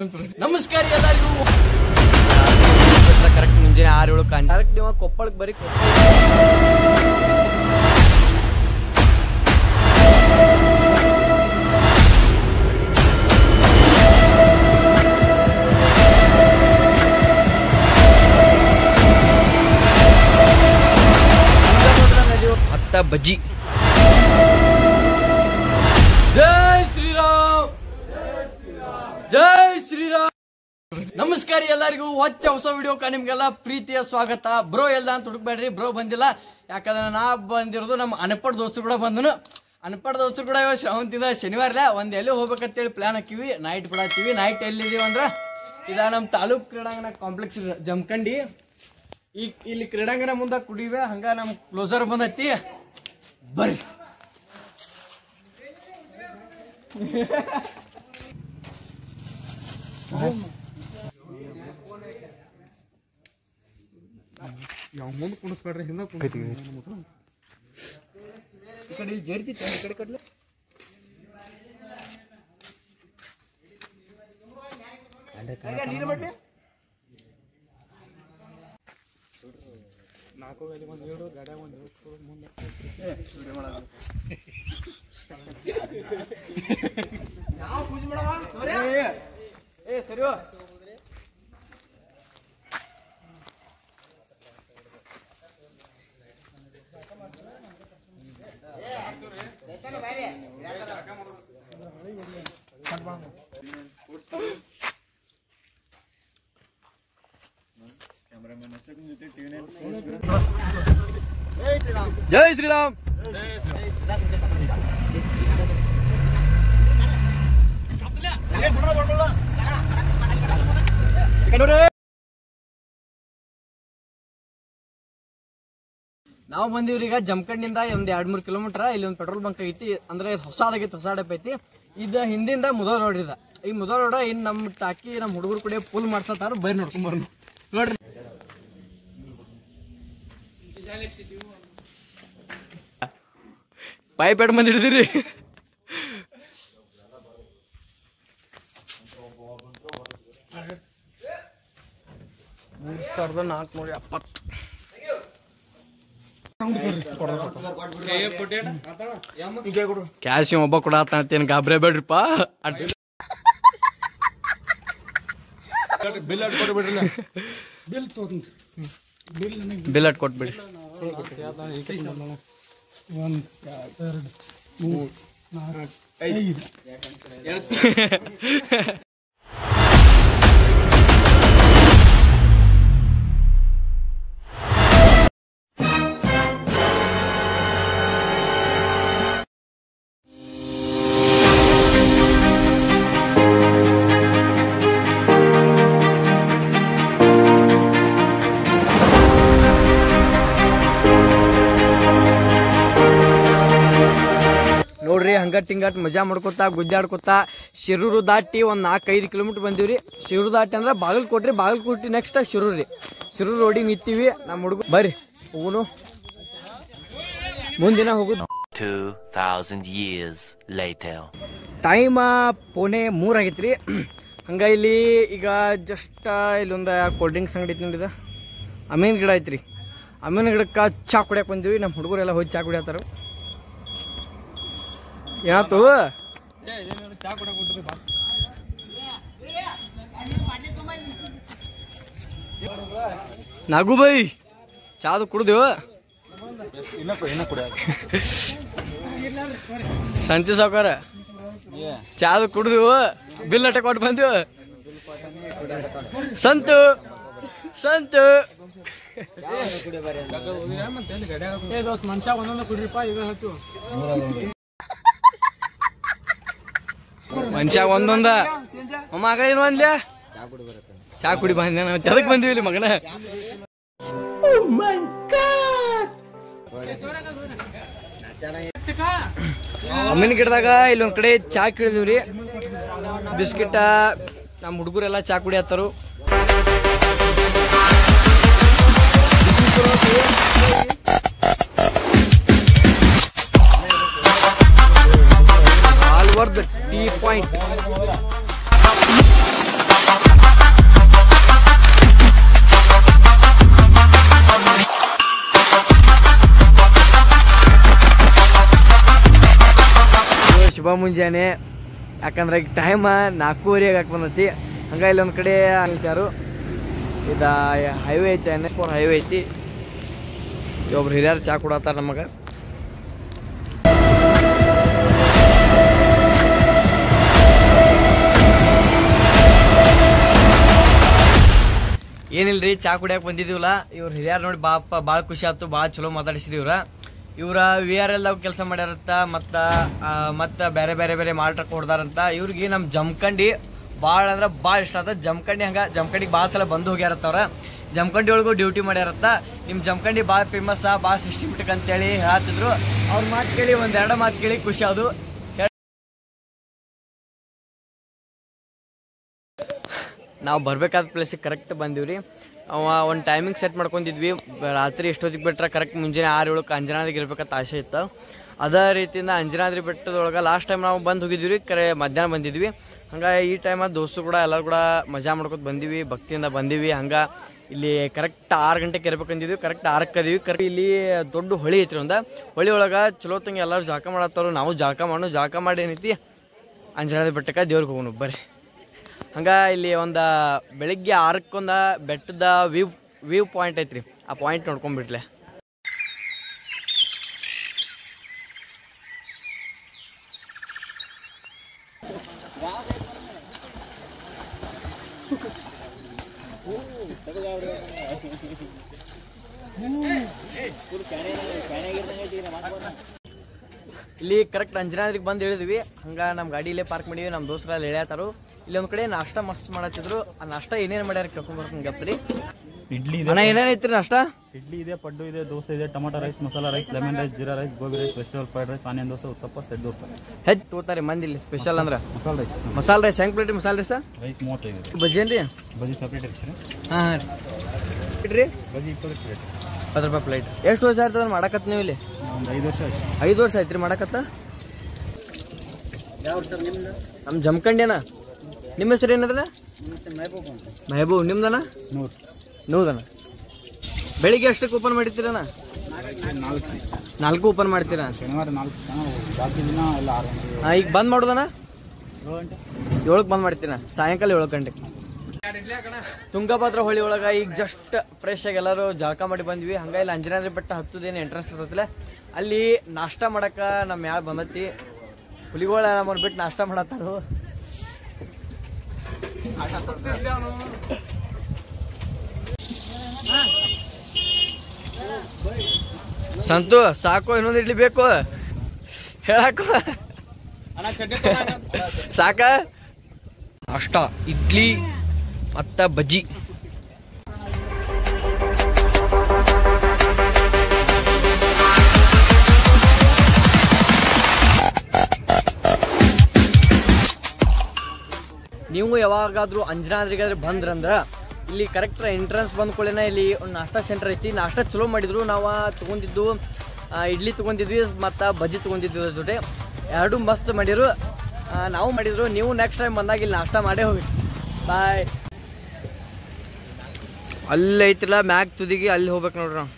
ನಮಸ್ಕಾರ ಎಲ್ಲರಿಗೂ ಕರೆಕ್ಟ್ ಮುಂಜಾನೆ ಆರು ಏಳು ಕಾಂಜ ಕರೆಕ್ಟ್ ನೀವು ಕೊಪ್ಪಳಕ್ಕೆ ಬರೀ ಹತ್ತ ಬಜ್ಜಿ ಜೈ ಶ್ರೀರಾಮ್ ಜೈ ಶ್ರೀರಾಮ್ ನಮಸ್ಕಾರ ಎಲ್ಲರಿಗೂ ಹೊಚ್ಚ ಹೊಸ ವಿಡಿಯೋಕ ನಿಮ್ಗೆಲ್ಲ ಪ್ರೀತಿಯ ಸ್ವಾಗತ ಬ್ರೋ ಎಲ್ಲ ಅಂತ ಹುಡುಕ್ಬೇಡ್ರಿ ಬ್ರೋ ಬಂದಿಲ್ಲ ಯಾಕಂದ್ರೆ ನಾ ಬಂದಿರೋದು ನಮ್ಮ ಅನ್ಪಡ್ ದೋಸ್ತರು ಕೂಡ ಬಂದನು ಅನ್ಪಡ್ ದೋಸ್ತರು ಕೂಡ ಇವಾಗ ಶ್ರಾವಂತಿಂದ ಶನಿವಾರ ಒಂದ್ ಎಲ್ಲಿ ಹೋಗ್ಬೇಕಂತೇಳಿ ಪ್ಲಾನ್ ಹಾಕಿವಿ ನೈಟ್ ಬಿಡತ್ತೀವಿ ನೈಟ್ ಎಲ್ಲಿದೀವಿ ಅಂದ್ರೆ ಇದ ನಮ್ಮ ತಾಲೂಕ್ ಕ್ರೀಡಾಂಗಣ ಕಾಂಪ್ಲೆಕ್ಸ್ ಇದೆ ಜಮಖಂಡಿ ಈ ಇಲ್ಲಿ ಕ್ರೀಡಾಂಗಣ ಮುಂದೆ ಕುಡಿವೆ ಹಂಗ ನಮ್ಮ ಕ್ಲೋಸರ್ ಬಂದೈತಿ ಬರ್ರಿ ಮುಂದೆ ಕುಣಿಸ್ಬೇಡ್ರಿ ಹಿಂದೆ ಈ ಕಡೆ ಜರಿತಿತ್ತು ಈ ಕಡೆ ಕಡ್ಲೆ ನಾಲ್ಕು ಗಾಡಿ ಒಂದು ಏಳು ಗಾಡ್ಯಾಗ ಒಂದು ಏಳು ಮುಂದೆ ಏ ಸರಿ ಜೈ ಶ್ರೀರಾಮ್ ನಾವು ಬಂದಿವ್ರಿ ಈಗ ಜಮಖಂಡಿಂದ ಒಂದ್ ಎರಡ್ ಮೂರ್ ಕಿಲೋಮೀಟರ್ ಇಲ್ಲಿ ಒಂದು ಪೆಟ್ರೋಲ್ ಬಂಕ್ ಐತಿ ಅಂದ್ರೆ ಇದು ಹೊಸದಾಗೈತಿ ಹೊಸ ಡಪ್ ಐತಿ ಇದು ಹಿಂದಿಂದ ಮುದೋ ರೋಡ್ ಇದ ಈ ಮುದೋ ರೋಡ್ ಇನ್ ನಮ್ ಟಾಕಿ ನಮ್ ಹುಡುಗರು ಕೂಡ ಫುಲ್ ಮಾಡ್ಸತ್ತಾರ ಬೈರ್ ನೋಡ್ಕೊಂಡ್ ಬರ್ನು ನೋಡ್ರಿ ಪೈಪ್ ಎಡ್ ಮಂದಿ ಹಿಡಿದಿರಿ ಮೂರ್ ಸಾವಿರದ ನಾಲ್ಕುನೂರ ಎಪ್ಪತ್ತು ಕ್ಯಾಶ್ ಒಬ್ಬ ಕೂಡ ಆತೇನು ಗಾಬ್ರೆ ಬೇಡ್ರಿಪ್ಪ ಬಿಲ್ ಅಡ್ ಕೊಡ್ಬಿಡ್ರಿ ಬಿಲ್ ಅಟ್ ಕೊಟ್ಬಿಡಿ ಒಂದು ಎರಡು ಮೂರು ನಾಲ್ಕು ಐದು ನೋಡ್ರಿ ಹಂಗ ತಿಂಗಟ್ ಮಜಾ ಮಾಡ್ಕೊತಾ ಗುದ್ದಾಡ್ಕೊತಾ ಶಿರೂರು ದಾಟಿ ಒಂದ್ ನಾಲ್ಕೈದು ಕಿಲೋಮೀಟರ್ ಬಂದಿವ್ರಿ ಶಿರೂರು ದಾಟಿ ಅಂದ್ರೆ ಬಾಗಲಕೋಟ್ರಿ ಬಾಗಲಕೋಟಿ ನೆಕ್ಸ್ಟ್ ಶಿರೂರು ರೀ ಶಿರೂರು ರೋಡಿಗೆ ನಿಂತೀವಿ ನಮ್ಮ ಹುಡುಗ ಬರ್ರಿ ಹೋಗುನು ಮುಂದಿನ ಹೋಗುದು 2,000 years later. ಟೈಮ್ ಪೋನೆ ಮೂರ್ ಆಗೈತ್ರಿ ಹಂಗ ಇಲ್ಲಿ ಈಗ ಜಸ್ಟ್ ಇಲ್ಲೊಂದು ಕೋಲ್ಡ್ ಡ್ರಿಂಕ್ಸ್ ಅಂಗಡಿ ಐತಿ ನೋಡಿದ ಅಮೀನ್ ಗಿಡ ಐತ್ರಿ ಅಮೀನ್ ಗಿಡಕ್ಕೆ ಚಾ ಕುಡಿಯಕ್ಕೆ ಬಂದಿವಿ ನಮ್ಮ ಹುಡುಗರೆಲ್ಲ ಹೋಗಿ ಚಾ ಕುಡಿಯತ್ತಾರ ಏನಾತು ಚಾ ಕೂಡ ಕೊಟ್ರಿ ಬಾ ನಾಗು ಬೈ ಚಾದು ಕುಡ್ದೇವ ಇನ್ನ ಇನ್ನ ಕುಡಿಯ ಶಾಂತಿ ಸಾವುಕಾರ ಚಾದು ಕುಡ್ದೇವು ಬಿಲ್ ಅಟ್ಟ ಕೊಟ್ಟು ಬಂದೇವು ಸಂತು ಸಂತು ಏ ದೋಸ್ತ್ ಮನುಷ್ಯ ಒಂದೊಂದು ಕುಡ್ರಿಪ್ಪ ಇದು ಹೇಳ್ತು ಮನುಷ್ಯ ಒಂದೊಂದ ಮಗ ಏನು ಅಂದ್ಯ ಚಾ ಕುಡಿ ಬಂದೆ ನಾವು ಎದಕ್ ಬಂದಿವಿ ಇಲ್ಲಿ ಮಗನ ಅಮ್ಮಿನ ಗಿಡದಾಗ ಇಲ್ಲೊಂದ್ ಕಡೆ ಚಾ ಕೇಳಿದಿವ್ರಿ ಬಿಸ್ಕಿಟ ನಮ್ಮ ಹುಡುಗರೆಲ್ಲ ಚಾ ಕುಡಿಯತ್ತಾರು all over the tea point ಮುಂಜಾನೆ ಯಾಕಂದ್ರೆ ಈಗ ಟೈಮ್ ನಾಲ್ಕೂವರೆಗೆ ಹಾಕಿ ಬಂದೈತಿ ಹಂಗ ಇಲ್ಲೊಂದು ಕಡೆ ನಿಲ್ಸ್ಯಾರು ಇದು ಹೈವೇ ಐತಿ ಎನ್ ಎಸ್ ಫೋರ್ ಹೈವೇ ಐತಿ ಒಬ್ರು ಹಿರಿಯರು ಚಾ ಕೊಡತ್ತಾರ ನಮಗೆ ಏನಿಲ್ರಿ ಚಾ ಕುಡಿಯಕ್ಕೆ ಬಂದಿದ್ದೀವಲ್ಲ ಇವ್ರು ಹಿರಿಯರು ನೋಡಿ ಬಾಪ ಭಾಳ ಖುಷಿ ಆಯ್ತು ಭಾಳ ಚಲೋ ಮಾತಾಡಿಸಿರಿ ಇವ್ರ ಇವ್ರ ವಿ ಆರ್ ಎಲ್ ಕೆಲಸ ಮಾಡ್ಯಾರಂತ ಮತ್ತು ಮತ್ತು ಬೇರೆ ಬೇರೆ ಬೇರೆ ಮಾರಾಟಕ್ಕೆ ಕೊಡ್ದಾರಂತ ಇವ್ರಿಗೆ ನಮ್ಮ ಜಮಖಂಡಿ ಭಾಳ ಅಂದ್ರೆ ಭಾಳ ಇಷ್ಟ ಆತ ಜಮಖಂಡಿ ಹಂಗೆ ಜಮಖಂಡಿಗೆ ಭಾಳ ಸಲ ಬಂದು ಹೋಗ್ಯಾರತ್ತ ಅವ್ರ ಜಮಖಂಡಿ ಒಳಗೂ ಡ್ಯೂಟಿ ಮಾಡ್ಯಾರತ್ತ ನಿಮ್ಮ ಜಮಖಂಡಿ ಭಾಳ ಫೇಮಸ್ ಭಾಳ ಸಿಸ್ಟಮೆಟಿಕ್ ಅಂತೇಳಿ ಹೇಳ್ತಿದ್ರು ಅವ್ರ ಮಾತು ಕೇಳಿ ಒಂದು ಎರಡು ಮಾತು ಕೇಳಿ ಖುಷಿ ಅದು ನಾವು ಬರ್ಬೇಕಾದ ಪ್ಲೇಸಿಗೆ ಕರೆಕ್ಟ್ ಬಂದೀವಿ ಅವ ಒಂದು ಟೈಮಿಂಗ್ ಸೆಟ್ ಮಾಡ್ಕೊಂಡಿದ್ವಿ ಬ- ರಾತ್ರಿ ಎಷ್ಟೊತ್ತಿಗೆ ಬಿಟ್ರೆ ಕರೆಕ್ಟ್ ಮುಂಜಾನೆ ಆರು ಏಳಕ್ಕೆ ಅಂಜನಾದ್ರಿಗೆ ಇರ್ಬೇಕಂತ ಆಸೆ ಇತ್ತು ಅದೇ ರೀತಿಯಿಂದ ಅಂಜನಾದ್ರಿ ಬೆಟ್ಟದೊಳಗೆ ಲಾಸ್ಟ್ ಟೈಮ್ ನಾವು ಬಂದು ಹೋಗಿದ್ವಿ ರೀ ಕರೆ ಮಧ್ಯಾಹ್ನ ಬಂದಿದ್ವಿ ಹಂಗೆ ಈ ಟೈಮ್ ದೋಸ್ತರು ಕೂಡ ಎಲ್ಲರೂ ಕೂಡ ಮಜಾ ಮಾಡ್ಕೊತ ಬಂದೀವಿ ಭಕ್ತಿಯಿಂದ ಬಂದೀವಿ ಹಂಗೆ ಇಲ್ಲಿ ಕರೆಕ್ಟ್ ಆರು ಗಂಟೆಗೆ ಇರ್ಬೇಕಂದಿದ್ವಿ ಕರೆಕ್ಟ್ ಆರಕ್ಕೆ ಅದೀವಿ ಕರೆಕ್ಟ್ ಇಲ್ಲಿ ದೊಡ್ಡ ಹೊಳಿ ಐತ್ರಿ ಒಂದು ಹೊಳಿ ಒಳಗೆ ಚಲೋ ತಂಗ ಎಲ್ಲರೂ ಜಾಕ ಮಾಡತ್ತಾರು ನಾವು ಜಾಕ ಮಾಡೋಣ ಜಾಕ ಮಾಡಿ ಏನೈತಿ ಅಂಜನಾದ್ರಿ ಬೆಟ್ಟಕ್ಕೆ ದೇವ್ರಿಗೆ ಹೋಗೋಣ ಬರ್ರಿ ಹಂಗ ಇಲ್ಲಿ ಒಂದು ಬೆಳಿಗ್ಗೆ ಆರಕ್ಕೊಂದ ಬೆಟ್ಟದ ವ್ಯೂ ವ್ಯೂ ಪಾಯಿಂಟ್ ಐತ್ರಿ ಆ ಪಾಯಿಂಟ್ ನೋಡ್ಕೊಂಡ್ಬಿಟ್ಲೆ ಇಲ್ಲಿ ಕರೆಕ್ಟ್ ಅಂಜನಾದ್ರಿಗೆ ಬಂದು ಇಳಿದ್ವಿ ಹಂಗ ನಮ್ಮ ಗಾಡಿ ಇಲ್ಲೇ ಪಾರ್ಕ್ ಮಾಡೀವಿ ನಮ್ಮ ದೋಸ್ತರಲ್ಲಿ ಇಳ್ಯಾತಾರು ಇಲ್ಲಿ ಒಂದ್ ಕಡೆ ನಾಷ್ಟ ಮಸ್ತ್ ಮಾಡತ್ತಿದ್ರು ಆ ನಾಷ್ಟ ಏನೇನು ಮಾಡ್ಯಾರ ಕೇಳ್ಕೊಂಡ್ ಬರ್ತೀನಿ ಗಪ್ರಿ ಇಡ್ಲಿ ಇದೆ ಅಣ್ಣ ಏನೇನೈತ್ರಿ ನಾಷ್ಟ ಇಡ್ಲಿ ಇದೆ ಪಡ್ಡು ಇದೆ ದೋಸೆ ಇದೆ tomato rice masala rice lemon rice jeera rice gobi rice vegetable fried rice onion dosa uttappa set dosa ಹೆಚ್ಚು ತಗೋತಾರೆ ಮಂದಿ ಇಲ್ಲಿ ಸ್ಪೆಷಲ್ ಅಂದ್ರ ಮಸಾಲ ರೈಸ್ ಮಸಾಲ ರೈಸ್ ಹೆಂಗ್ ಪ್ಲೇಟ್ ಮಸಾಲ ರೈಸ್ ರೈಸ್ ಮೂವತ್ತೈದು ಇದೆ ಬಜ್ಜಿ ಏನ್ರಿ ಬಜಿ ಸಪ್ರೇಟ್ ಇರ್ತೀರಿ ಹಾಂ ಹಾಂ ರೀ ಬಜಿ ಇಪ್ಪತ್ತು ಪ್ಲೇಟ್ ಹತ್ತು ರೂಪಾಯಿ ಪ್ಲೇಟ್ ಎಷ್ಟು ವರ್ಷ ಆಯ್ತದ ಮಾಡಕತ್ ನೀವು ಇಲ್ಲಿ ಒಂದು ಐದು ವರ್ಷ ಆಯ್ತು ಐದು ವರ್ಷ ಆಯ್ತ್ರಿ ಮಾಡಕತ್ತ ನಮ್ಮ ಜಮಖಂಡಿನ ನಿಮ್ಮ ಹೆಸರು ಏನದ್ರ ಮೆಹಬೂಬ್ ನಿಮ್ದನ ನೂರು ನೂದನ ಬೆಳಿಗ್ಗೆ ಎಷ್ಟಕ್ಕೆ ಓಪನ್ ಮಾಡಿರ್ತೀರಣ್ಣ ನಾಲ್ಕು ನಾಲ್ಕು ಓಪನ್ ಮಾಡ್ತೀರಾ ಶನಿವಾರ ನಾಲ್ಕು ಜನ ಜಾಸ್ತಿ ದಿನ ಎಲ್ಲ ಆರು ಗಂಟೆ ಹಾಂ ಈಗ ಬಂದ್ ಮಾಡೋದನ ಏಳು ಗಂಟೆ ಏಳಕ್ಕೆ ಬಂದ್ ಮಾಡ್ತೀರಾ ಸಾಯಂಕಾಲ ಏಳು ಗಂಟೆಗೆ ತುಂಗಭದ್ರಾ ಹೊಳಿ ಒಳಗ ಈಗ ಜಸ್ಟ್ ಫ್ರೆಶ್ ಆಗಿ ಎಲ್ಲರೂ ಜಳಕ ಮಾಡಿ ಬಂದ್ವಿ ಹಂಗ ಇಲ್ಲಿ ಅಂಜನಾದ್ರಿ ಬೆಟ್ಟ ಹತ್ತದೇನು ಎಂಟ್ರೆನ್ಸ್ ಇರ್ತೈತಿಲ್ಲ ಅಲ್ಲಿ ನಾಷ್ಟ ಮಾಡಕ ನಮ್ಮ ಯಾರು ಬಂದತಿ ಹುಲಿಗಳ ನಮ್ಮನ್ನ ಬಿಟ್ಟು ನಾಷ್ಟ ಮಾಡತ್ತಾರು ಸಂತು ಸಾಕು ಇನ್ನೊಂದು ಇಡ್ಲಿ ಬೇಕು ಹೇಳಾಕು ಸಾಕ ಅಷ್ಟ ಇಡ್ಲಿ ಮತ್ತ ಬಜ್ಜಿ ನೀವು ಯಾವಾಗಾದ್ರೂ ಅಂಜನಾದ್ರಿಗಾದ್ರೆ ಬಂದ್ರಂದ್ರ ಇಲ್ಲಿ ಕರೆಕ್ಟ್ ಎಂಟ್ರೆನ್ಸ್ ಬಂದ ಕೂಡಲೇ ಇಲ್ಲಿ ಒಂದು ನಾಷ್ಟಾ ಸೆಂಟರ್ ಐತಿ ನಾಷ್ಟಾ ಚಲೋ ಮಾಡಿದ್ರು ನಾವು ತಗೊಂಡಿದ್ದು ಆ, ಇಡ್ಲಿ ತಗೊಂಡಿದ್ವಿ ಮತ್ತು ಬಜ್ಜಿ ತಗೊಂಡಿದ್ವಿ ಅದ್ರ ಜೊತೆ ಎರಡು ಮಸ್ತ್ ಮಾಡಿರು ಆ, ನಾವು ಮಾಡಿದ್ರು ನೀವು ನೆಕ್ಸ್ಟ್ ಟೈಮ್ ಬಂದಾಗ ಇಲ್ಲಿ ನಾಷ್ಟಾ ಮಾಡೇ ಹೋಗಿ ಬಾಯ್ ಅಲ್ಲಿ ಐತಿಲ್ಲ ಮ್ಯಾಗ್ ತುದಿಗೆ ಅಲ್ಲಿ ಹೋಗ್ಬೇಕು ನೋಡ್ರಿ ನಾವು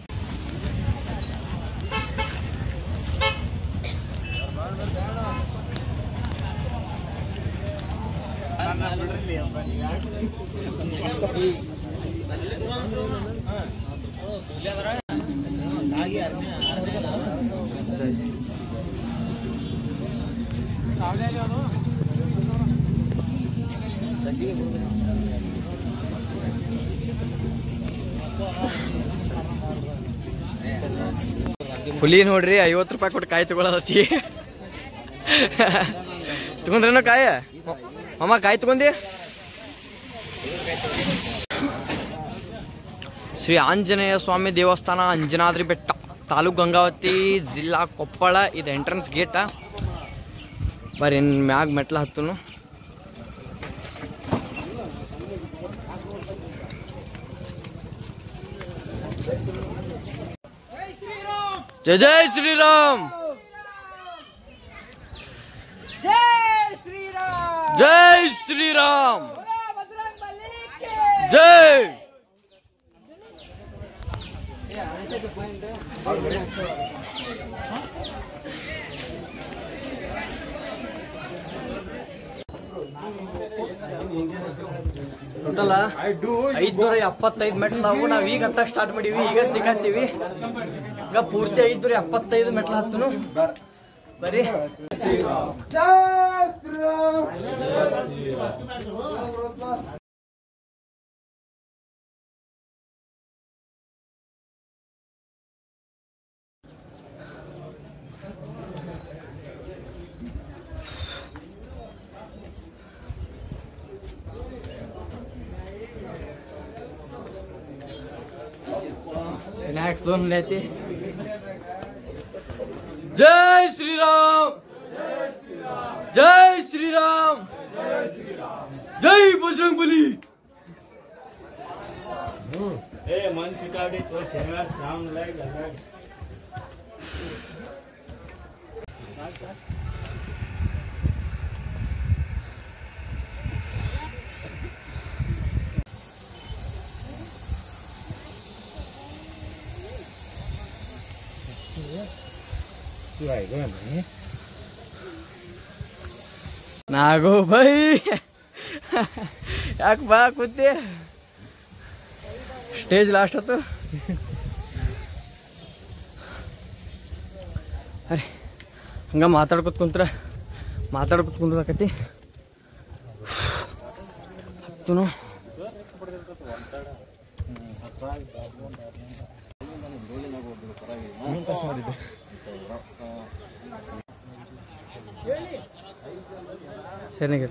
ಹುಲಿ ನೋಡ್ರಿ ಐವತ್ತು ರೂಪಾಯಿ ಕೊಟ್ಟು ಕಾಯಿ ತಗೊಳದತ್ತಿ ತಗೊಂಡ್ರೇನೋ ಕಾಯ ಅಮ್ಮ ಕಾಯಿ ತಗೊಂಡಿ ಶ್ರೀ ಆಂಜನೇಯ ಸ್ವಾಮಿ ದೇವಸ್ಥಾನ ಅಂಜನಾದ್ರಿ ಬೆಟ್ಟ ತಾಲೂಕ್ ಗಂಗಾವತಿ ಜಿಲ್ಲಾ ಕೊಪ್ಪಳ ಇದು ಎಂಟ್ರೆನ್ಸ್ ಗೇಟ ಬರ್ರಿ ಇನ್ ಮ್ಯಾಗ್ ಮೆಟ್ಲ ಹತ್ತುನು ಜೈ ಜೈ ಶ್ರೀರಾಮ್ ಜೈ ಶ್ರೀರಾಮ್ ಜೈ ಟೋಟಲ್ ಐದ್ನೂರ ಎಪ್ಪತ್ತೈದು ಮೆಟ್ಲು ನಾವು ನಾವ್ ಈಗ ಹತ್ತಕ್ ಸ್ಟಾರ್ಟ್ ಮಾಡೀವಿ ಈಗ ತಿಕ್ಕಂತೀವಿ ಈಗ ಪೂರ್ತಿ ಐದ್ನೂರ ಎಪ್ಪತ್ತೈದು ಮೆಟ್ಲು ಹತ್ತನು ಬರೀ ಸ್ನ್ಯಾಕ್ಸ್ ಲೋನ್ ಐತಿ ಜೈ ಶ್ರೀರಾಮ್ ಜೈ ಶ್ರೀರಾಮ್ ಜೈ ಬಜರಂಗ್ ಬಲಿ ನಾಗೋ ಬೈ ಯಾಕೆ ಬಾ ಕೂತಿ ಸ್ಟೇಜ್ ಲಾಸ್ಟ್ ಆತು ಅರೆ ಹಂಗ ಮಾತಾಡ್ಕೊತ ಕುಂತ್ರ ಮಾತಾಡ್ಕೊತ ಕುಂದ್ರಕತಿ ಹತ್ತುನು ಸರಿ ಗಿಡ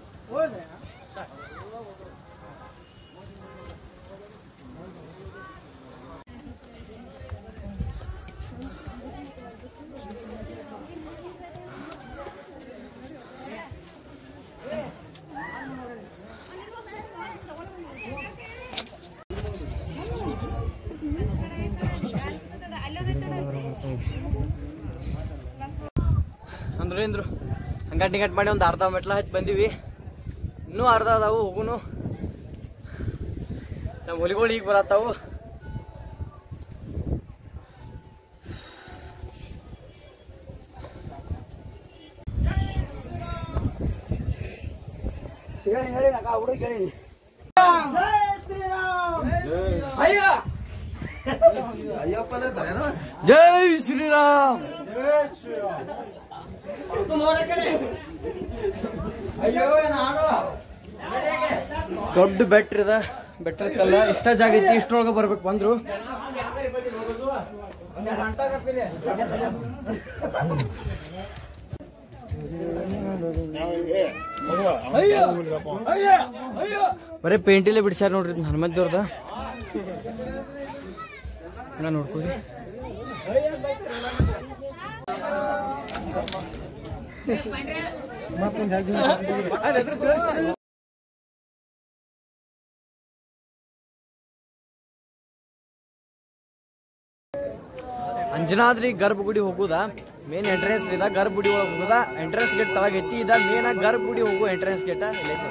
ಅಂದ್ರು ಏನ್ರು ಹಂಗಟ್ ನಿಂಗಟ್ ಮಾಡಿ ಒಂದು ಅರ್ಧ ಮೆಟ್ಲ ಹತ್ತಿ ಬಂದೀವಿ ಇನ್ನೂ ಅರ್ಧ ಅದಾವು ಹೋಗುನು ನಮ್ಮ ಹುಲಿಗಳು ಈಗ ಬರತ್ತಾವು ಜೈ ಶ್ರೀರಾಮ್ ದೊಡ್ಡ ಬೆಟ್ರ್ ಇದ ಬೆಟ್ರ ಕಲ್ಲ ಇಷ್ಟ ಜಾಗ ಐತಿ ಇಷ್ಟರೊಳಗ ಬರ್ಬೇಕು ಬಂದ್ರು ಬರೀ ಪೇಂಟಿಲೇ ಬಿಡ್ಸ್ಯಾರ ನೋಡ್ರಿ ಇದ್ನ ಹನುಮಂತ ದೇವ್ರದ ಹಂಗ ನೋಡ್ಕೊಳ್ರಿ ಅಂಜನಾದ್ರಿ ಗರ್ಭಗುಡಿ ಹೋಗುದ ಮೇನ್ ಎಂಟ್ರೆನ್ಸ್ ಇದ ಗರ್ಭಗುಡಿ ಒಳಗೆ ಹೋಗುದ ಎಂಟ್ರೆನ್ಸ್ ಗೇಟ್ ತಳಗ ಐತಿ ಇದ ಮೇನ್ ಆಗಿ ಗರ್ಭಗುಡಿ ಹೋಗು ಎಂಟ್ರೆನ್ಸ್ ಗೇಟ್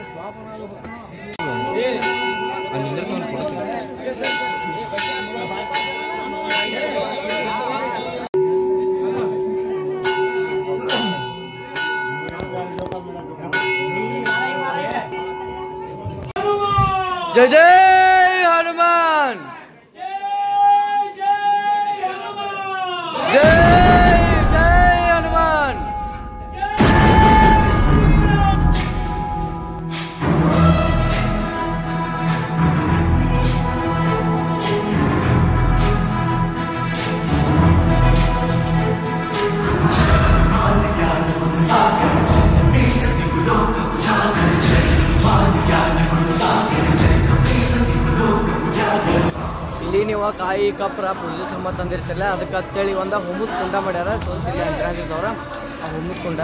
ಜಯ ಜಯ ಹನುಮಾನ್ ಜೈ ಜೈ ಹನುಮಾನ್ ಇಲ್ಲಿ ನೀವು ಕಾಯಿ ಕಪ್ರ ಪೂಜೆ ಸಂಬಂಧ ತಂದಿರ್ತಿರಲ್ಲ ಅದಕ್ಕೆ ಅಂತೇಳಿ ಒಂದ ಹುಮ್ಮದ್ ಕುಂಡ ಮಾಡ್ಯಾರ ಸೋಂತಿರಿ ಅಂಜನಾದ್ರದವ್ರ ಆ ಹುಮ್ಮದ್ ಕುಂಡ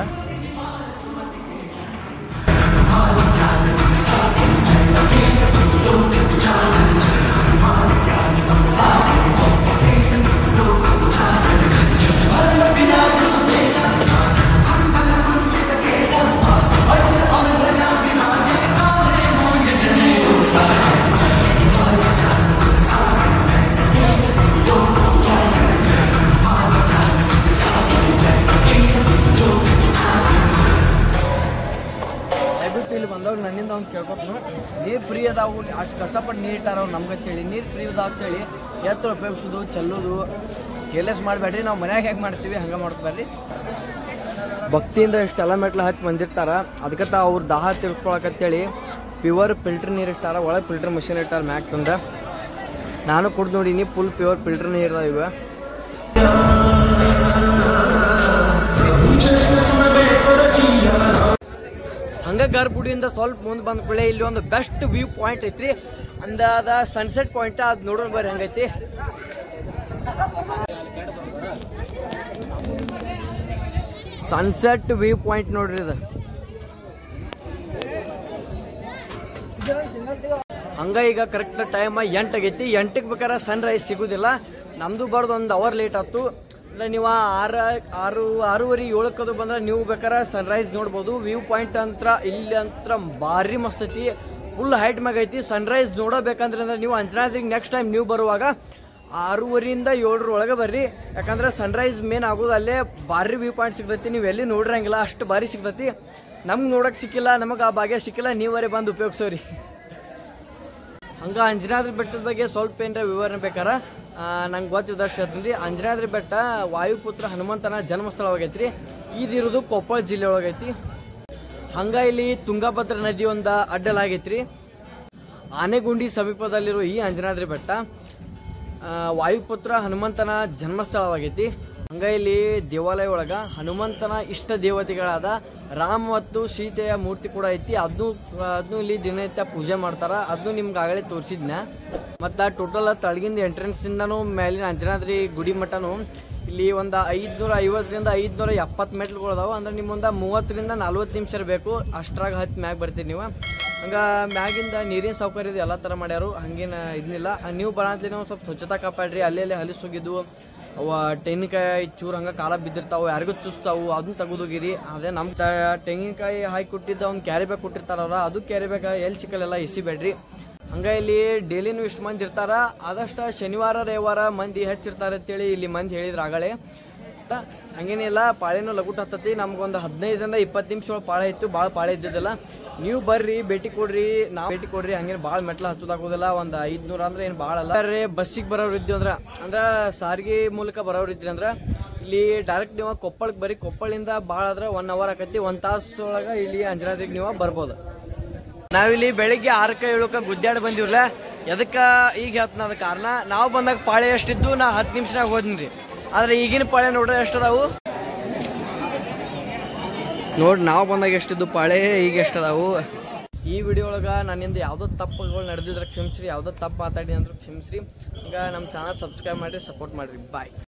ದಯವಿಟ್ಟು ಇಲ್ಲಿ ಕೇಳ್ಕೊತೀನಿ ನೀರು ಫ್ರೀ ಅದಾವು ಅಷ್ಟು ಕಷ್ಟಪಟ್ಟು ನೀರು ಇಟ್ಟಾರ ಅವ್ರು ನಮ್ಗೆ ಅಂತೇಳಿ ನೀರು ಫ್ರೀ ಅದಾವ ಅಂತೇಳಿ ಎತ್ತು ಉಪಯೋಗಿಸೋದು ಚೆಲ್ಲೋದು ಕೇರ್ಲೆಸ್ ಮಾಡಬೇಡ್ರಿ ನಾವು ಮನ್ಯಾಗ ಹೇಗೆ ಮಾಡ್ತೀವಿ ಹಂಗೆ ಮಾಡ್ಬೇಡ್ರಿ ಭಕ್ತಿಯಿಂದ ಇಷ್ಟೆಲ್ಲ ಮೆಟ್ಲು ಹಚ್ಚಿ ಬಂದಿರ್ತಾರ ಅದಕ್ಕೆ ಅವ್ರ ದಾಹ ತಿರ್ಸ್ಕೊಳಕತ್ತೇಳಿ ಪ್ಯೂರ್ ಫಿಲ್ಟರ್ ನೀರು ಇಟ್ಟಾರ ಒಳಗೆ ಫಿಲ್ಟರ್ ಮಷಿನ್ ಇಟ್ಟಾರ ಮ್ಯಾಕ್ ತಂದ ನಾನು ಕುಡ್ದು ನೋಡೀನಿ ಫುಲ್ ಪ್ಯೂರ್ ಫಿಲ್ಟರ್ ನೀರು ಇವೆ ಹಂಗ ಗರ್ಭುಡಿಯಿಂದ ಸ್ವಲ್ಪ ಮುಂದೆ ಬಂದ ಕೂಡಲೇ ಇಲ್ಲಿ ಒಂದು ಬೆಸ್ಟ್ ವ್ಯೂ ಪಾಯಿಂಟ್ ಐತ್ರಿ ಅಂದಾದ ಸನ್ಸೆಟ್ ಪಾಯಿಂಟ್ ಅದ್ ನೋಡೋಣ ಬರ್ರಿ ಹಂಗೈತಿ ಸನ್ಸೆಟ್ ವ್ಯೂ ಪಾಯಿಂಟ್ ನೋಡ್ರಿ ಇದು ಹಂಗ ಈಗ ಕರೆಕ್ಟ್ ಟೈಮ್ ಎಂಟು ಆಗೈತಿ ಎಂಟಕ್ಕೆ ಬೇಕಾದ್ರೆ ಸನ್ ರೈಸ್ ಸಿಗುದಿಲ್ಲ ನಮ್ದು ಬರ್ದು ಒಂದು ಅವರ್ ಲೇಟ್ ಆಯ್ತು ಇಲ್ಲ ನೀವು ಆರು ಆರು ಆರೂವರೆ ಏಳಕ್ಕದು ಬಂದ್ರೆ ನೀವು ಬೇಕಾದ್ರೆ ಸನ್ ರೈಸ್ ನೋಡ್ಬೋದು ವ್ಯೂ ಪಾಯಿಂಟ್ ಅಂತ ಇಲ್ಲಿ ಅಂತ ಭಾರಿ ಮಸ್ತ್ ಐತಿ ಫುಲ್ ಹೈಟ್ ಮ್ಯಾಗ ಐತಿ ಸನ್ ರೈಸ್ ನೋಡಬೇಕಂದ್ರೆ ಅಂದ್ರೆ ನೀವು ಅಂಜನಾದ್ರಿಗೆ ನೆಕ್ಸ್ಟ್ ಟೈಮ್ ನೀವು ಬರುವಾಗ ಆರೂವರೆಯಿಂದ ಏಳರ ಒಳಗೆ ಬರ್ರಿ ಯಾಕಂದ್ರೆ ಸನ್ರೈಸ್ ಮೇನ್ ಆಗೋದು ಅಲ್ಲೇ ಭಾರಿ ವ್ಯೂ ಪಾಯಿಂಟ್ ಸಿಗ್ತೈತಿ ನೀವು ಎಲ್ಲಿ ನೋಡ್ರಂಗಿಲ್ಲ ಅಷ್ಟು ಭಾರಿ ಸಿಗ್ತೈತಿ ನಮ್ಗೆ ನೋಡಕ್ ಸಿಕ್ಕಿಲ್ಲ ನಮಗೆ ಆ ಭಾಗ್ಯ ಸಿಕ್ಕಿಲ್ಲ ನೀವರೇ ಬಂದು ಉಪಯೋಗಿಸೋರಿ ಹಂಗ ಅಂಜನಾದ್ರಿ ಬೆಟ್ಟದ ಬಗ್ಗೆ ಸ್ವಲ್ಪ ಏನಾರ ವಿವರಣೆ ಬೇಕಾರ ನಂಗೆ ಗೊತ್ತಿದ್ದಷ್ಟು ಹೇಳ್ತೀನಿ ಅಂಜನಾದ್ರಿ ಬೆಟ್ಟ ವಾಯುಪುತ್ರ ಹನುಮಂತನ ಜನ್ಮಸ್ಥಳವಾಗೈತ್ರಿ ಇದಿರೋದು ಕೊಪ್ಪಳ ಜಿಲ್ಲೆ ಒಳಗೈತಿ ಹಂಗ ಇಲ್ಲಿ ತುಂಗಭದ್ರಾ ನದಿ ಒಂದು ಅಡ್ಡಲಾಗೈತ್ರಿ ಆನೆಗುಂಡಿ ಸಮೀಪದಲ್ಲಿರೋ ಈ ಅಂಜನಾದ್ರಿ ಬೆಟ್ಟ ಆ, ವಾಯುಪುತ್ರ ಹನುಮಂತನ ಜನ್ಮಸ್ಥಳವಾಗೈತಿ ಹಂಗ ಇಲ್ಲಿ ದೇವಾಲಯ ಒಳಗ ಹನುಮಂತನ ಇಷ್ಟ ದೇವತೆಗಳಾದ ರಾಮ ಮತ್ತು ಸೀತೆಯ ಮೂರ್ತಿ ಕೂಡ ಐತಿ ಅದನ್ನು ಅದನ್ನು ಇಲ್ಲಿ ದಿನನಿತ್ಯ ಪೂಜೆ ಮಾಡ್ತಾರ ಅದನ್ನು ನಿಮ್ಗೆ ಆಗಲೇ ತೋರಿಸಿದ್ನ ಮತ್ತು ಟೋಟಲ್ ತಳಗಿಂದ ಎಂಟ್ರೆನ್ಸ್ ಇಂದನೂ ಮೇಲಿನ ಅಂಜನಾದ್ರಿ ಗುಡಿ ಮಠನು ಇಲ್ಲಿ ಒಂದು ಐದ್ನೂರ ಐವತ್ತರಿಂದ ಐದ್ನೂರ ಎಪ್ಪತ್ತು ಮೆಟ್ಲುಗಳು ಅದಾವ ಅಂದ್ರೆ ನಿಮ್ಮೊಂದು ಮೂವತ್ತರಿಂದ ನಲ್ವತ್ತು ನಿಮಿಷ ಬೇಕು ಅಷ್ಟ್ರಾಗ ಹತ್ತು ಮ್ಯಾಗ ಬರ್ತೀರಿ ನೀವು ಹಂಗ ಮ್ಯಾಗಿಂದ ನೀರಿನ ಸೌಕರ್ಯ ಇದು ಎಲ್ಲ ಥರ ಮಾಡ್ಯಾರು ಹಂಗೇನು ಇದನ್ನಿಲ್ಲ ನೀವು ಬರಂತೀನಿ ಒಂದು ಸ್ವಲ್ಪ ಸ್ವಚ್ಛತಾ ಕಾಪಾಡ್ರಿ ಅಲ್ಲೆಲ್ಲಿ ಹಲಿಸ್ ಹೋಗಿದ್ವು ಅವ ತೆಂಗಿನಕಾಯಿ ಚೂರು ಹಂಗೆ ಕಾಲ ಬಿದ್ದಿರ್ತಾವು ಯಾರಿಗೂ ಚುಸ್ತಾವು ಅದನ್ನ ತೆಗೆದೋಗಿರಿ ಅದೇ ನಮ್ಮ ತೆಂಗಿನಕಾಯಿ ಹಾಕಿ ಕೊಟ್ಟಿದ್ದ ಒಂದು ಕ್ಯಾರಿ ಬ್ಯಾಗ್ ಕೊಟ್ಟಿರ್ತಾರಲ್ಲ ಅದು ಕ್ಯಾರಿ ಬ್ಯಾಗ್ ಎಲ್ಲಿ ಸಿಕ್ಕಲ್ಲೆಲ್ಲ ಎಸಿಬೇಡ್ರಿ ಹಂಗ ಇಲ್ಲಿ ಡೈಲಿನೂ ಇಷ್ಟು ಮಂದಿ ಇರ್ತಾರ ಆದಷ್ಟು ಶನಿವಾರ ರವಿವಾರ ಮಂದಿ ಹೆಚ್ಚಿರ್ತಾರೆ ಅಂತೇಳಿ ಇಲ್ಲಿ ಮಂದಿ ಹೇಳಿದ್ರು ಆಗಲೇ ತ- ಹಂಗೇನಿಲ್ಲ ಪಾಳೆನೂ ಲಗುಟ್ ಹತ್ತತಿ ನಮ್ಗೊಂದು ಹದಿನೈದರಿಂದ ಇಪ್ಪತ್ತು ನಿಮಿಷ ಒಳಗೆ ಪಾಳೆ ಇತ್ತು ಭಾಳ ಪಾಳೆ ಇದ್ದಿದ್ದಿಲ್ಲ ನೀವು ಬರ್ರಿ ಭೇಟಿ ಕೊಡ್ರಿ ನಾವು ಭೇಟಿ ಕೊಡ್ರಿ ಹಂಗೇನು ಭಾಳ ಮೆಟ್ಲು ಹತ್ತದಾಗೋದಿಲ್ಲ ಒಂದು ಐದ್ನೂರ ಅಂದ್ರೆ ಏನು ಭಾಳ ಅಲ್ಲ ಬರ್ರಿ ಬಸ್ಸಿಗೆ ಬರೋರು ಇದ್ವಿ ಅಂದ್ರೆ ಅಂದ್ರೆ ಸಾರಿಗೆ ಮೂಲಕ ಬರೋರು ಇದ್ರಿ ಅಂದ್ರೆ ಇಲ್ಲಿ ಡೈರೆಕ್ಟ್ ನೀವು ಕೊಪ್ಪಳಕ್ಕೆ ಬರ್ರಿ ಕೊಪ್ಪಳಿಂದ ಭಾಳ ಆದ್ರೆ ಒನ್ ಅವರ್ ಆಕತಿ ಒಂದು ತಾಸು ಒಳಗೆ ಇಲ್ಲಿ ಅಂಜನಾದ್ರಿಗೆ ನೀವು ಬರ್ಬೋದು ನಾವಿಲ್ಲಿ ಬೆಳಿಗ್ಗೆ ಆರಕ್ಕೆ ಏಳಕ್ಕೆ ಗುದ್ದಾಡಿ ಬಂದಿವ್ರಲ್ಲ ಎದಕ್ಕೆ ಈಗ ಹೇಳ್ತೀನಿ ಅದ ಕಾರಣ ನಾವು ಬಂದಾಗ ಪಾಳೆ ಎಷ್ಟಿದ್ದು ನಾ ಹತ್ತು ನಿಮಿಷನಾಗ ಹೋದ್ನಿ ಆದ್ರೆ ಈಗಿನ ಪಾಳೆ ನೋಡ್ರೆ ಎಷ್ಟದಾವು ನೋಡಿ ನಾವು ಬಂದಾಗ ಎಷ್ಟಿದ್ದು ಪಾಳೆ ಈಗ ಎಷ್ಟದಾವು ಈ ವಿಡಿಯೋ ಒಳಗೆ ನನ್ನಿಂದ ಯಾವುದೋ ತಪ್ಪುಗಳು ನಡೆದಿದ್ರೆ ಕ್ಷಮಿಸ್ರಿ ಯಾವುದೋ ತಪ್ಪು ಮಾತಾಡಿ ಅಂದ್ರೆ ಕ್ಷಮಿಸ್ರಿ ಈಗ ನಮ್ಮ ಚಾನಲ್ ಸಬ್ಸ್ಕ್ರೈಬ್ ಮಾಡಿರಿ ಸಪೋರ್ಟ್ ಮಾಡಿರಿ ಬಾಯ್